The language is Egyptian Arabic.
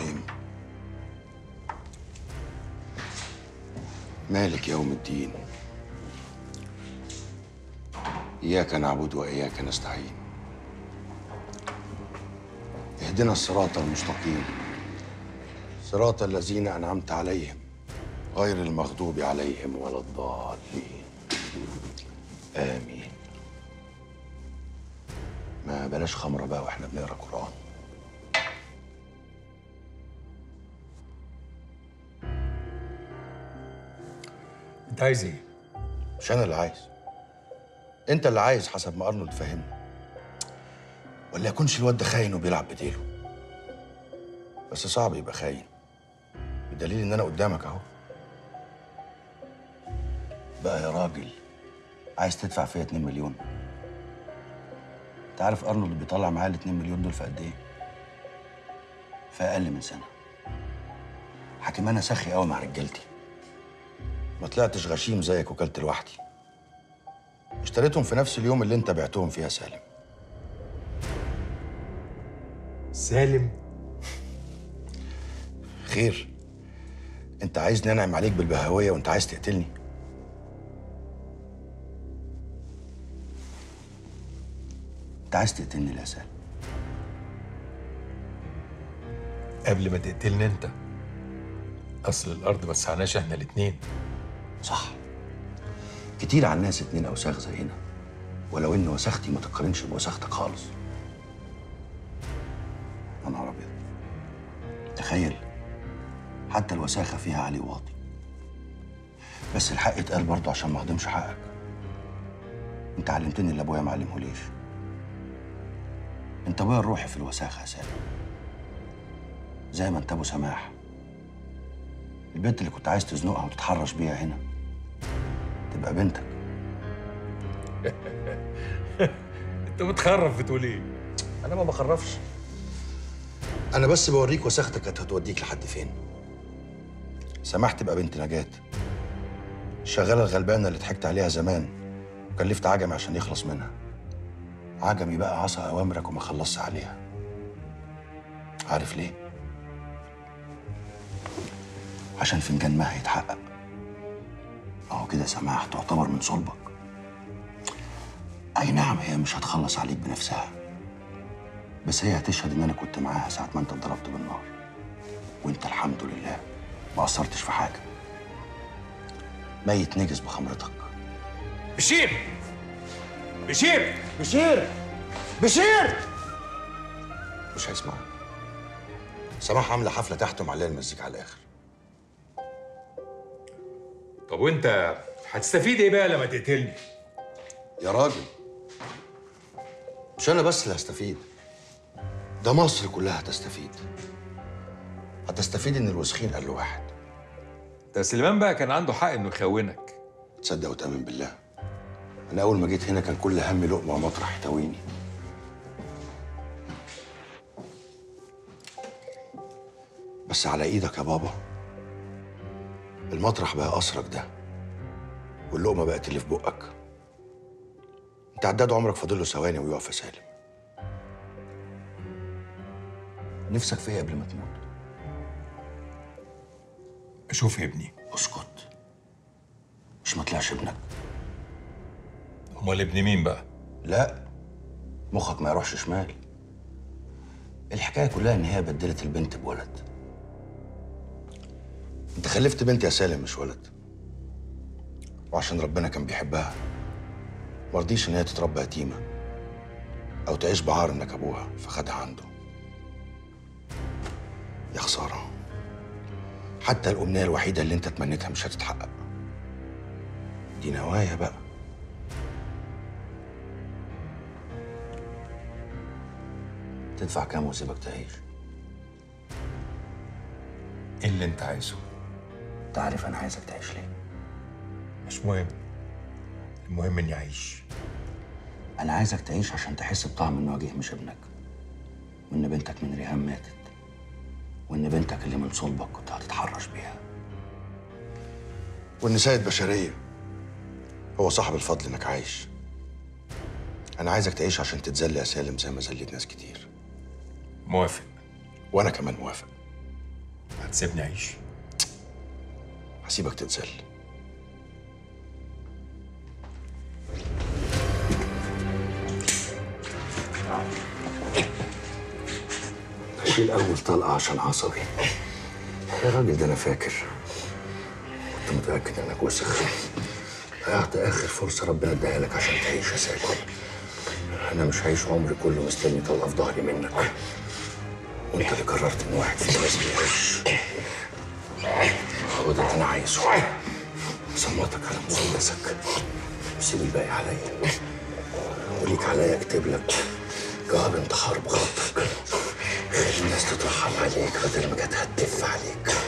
الرحيم مالك يوم الدين إياك نعبد وإياك نستعين اهدنا الصراط المستقيم صراط الذين أنعمت عليهم غير المغضوب عليهم ولا الضالين آمين ما بلاش خمرة بقى واحنا بنقرا قرآن انت عايز ايه؟ مش انا اللي عايز انت اللي عايز حسب ما ارنولد فهمني ولا يكونش الواد ده خاين وبيلعب بديله بس صعب يبقى خاين بدليل ان انا قدامك اهو بقى يا راجل عايز تدفع فيا 2 مليون انت عارف ارنولد بيطلع معايا ال 2 مليون دول في قد ايه في اقل من سنه حاكم انا سخي قوي مع رجالتي ما طلعتش غشيم زيك وكلت لوحدي اشتريتهم في نفس اليوم اللي انت بعتهم فيها سالم سالم خير انت عايزني انعم عليك بالبهويه وانت عايز تقتلني انت عايز تقتلني ليه يا سالم قبل ما تقتلني انت اصل الارض ما تسعناش احنا الاتنين صح كتير على الناس اتنين اوساخ زينا ولو ان وساختي ما تقارنش بوساختك خالص يا نهار ابيض تخيل حتى الوساخه فيها علي واطي بس الحق اتقال برضه عشان ما اهضمش حقك انت علمتني اللي ابويا ما علمهوليش انت ابويا الروحي في الوساخه يا سالم زي ما انت ابو سماح البنت اللي كنت عايز تزنقها وتتحرش بيها هنا تبقى بنتك انت بتخرف بتقول ايه؟ انا ما بخرفش انا بس بوريك وساختك كانت هتوديك لحد فين سمحت تبقى بنت نجاة الشغالة الغلبانة اللي ضحكت عليها زمان وكلفت عجمي عشان يخلص منها عجمي بقى عصى أوامرك وما خلصش عليها عارف ليه؟ عشان فنجان ما هيتحقق اهو كده سماح تعتبر من صلبك اي نعم هي مش هتخلص عليك بنفسها بس هي هتشهد ان انا كنت معاها ساعه ما انت اتضربت بالنار وانت الحمد لله ما قصرتش في حاجه ميت نجس بخمرتك بشير بشير بشير بشير مش هيسمع سماح عامله حفله تحت ومعليه المزيكا على الاخر طب وانت هتستفيد ايه بقى لما تقتلني؟ يا راجل مش انا بس اللي هستفيد ده مصر كلها هتستفيد هتستفيد ان الوسخين قال له واحد ده سليمان بقى كان عنده حق انه يخونك تصدق وتامن بالله انا اول ما جيت هنا كان كل همي لقمه ومطرح يحتويني بس على ايدك يا بابا المطرح بقى قصرك ده واللقمه بقت اللي في بقك انت عداد عمرك فاضل له ثواني ويقف يا سالم نفسك في ايه قبل ما تموت اشوف ابني اسكت مش ما طلعش ابنك امال ابن مين بقى؟ لا مخك ما يروحش شمال الحكايه كلها ان هي بدلت البنت بولد انت خلفت بنت يا سالم مش ولد وعشان ربنا كان بيحبها مرضيش ان هي تتربى يتيمه او تعيش بعار انك ابوها فخدها عنده يا خساره حتى الامنيه الوحيده اللي انت تمنيتها مش هتتحقق دي نوايا بقى تدفع كام واسيبك تعيش ايه اللي انت عايزه؟ انت عارف انا عايزك تعيش ليه مش مهم المهم اني اعيش انا عايزك تعيش عشان تحس بطعم ان وجه مش ابنك وان بنتك من ريهام ماتت وان بنتك اللي من صلبك كنت هتتحرش بيها وان سيد بشريه هو صاحب الفضل انك عايش انا عايزك تعيش عشان تتذل يا سالم زي ما ذليت ناس كتير موافق وانا كمان موافق هتسيبني اعيش هسيبك تتذل اشيل اول طلقه عشان عصبي يا راجل ده انا فاكر كنت متاكد انك وسخ ضيعت اخر فرصه ربنا اداها لك عشان تعيش يا ساكن انا مش هعيش عمري كله مستني طلقه في ظهري منك وانت اللي قررت ان واحد فينا لازم يعيش هو ده اللي انا عايزه صمتك على مسدسك سيب الباقي عليا وليك عليا اكتب لك جواب انتحار بخطك خلي الناس تترحم عليك بدل ما كانت هتدف عليك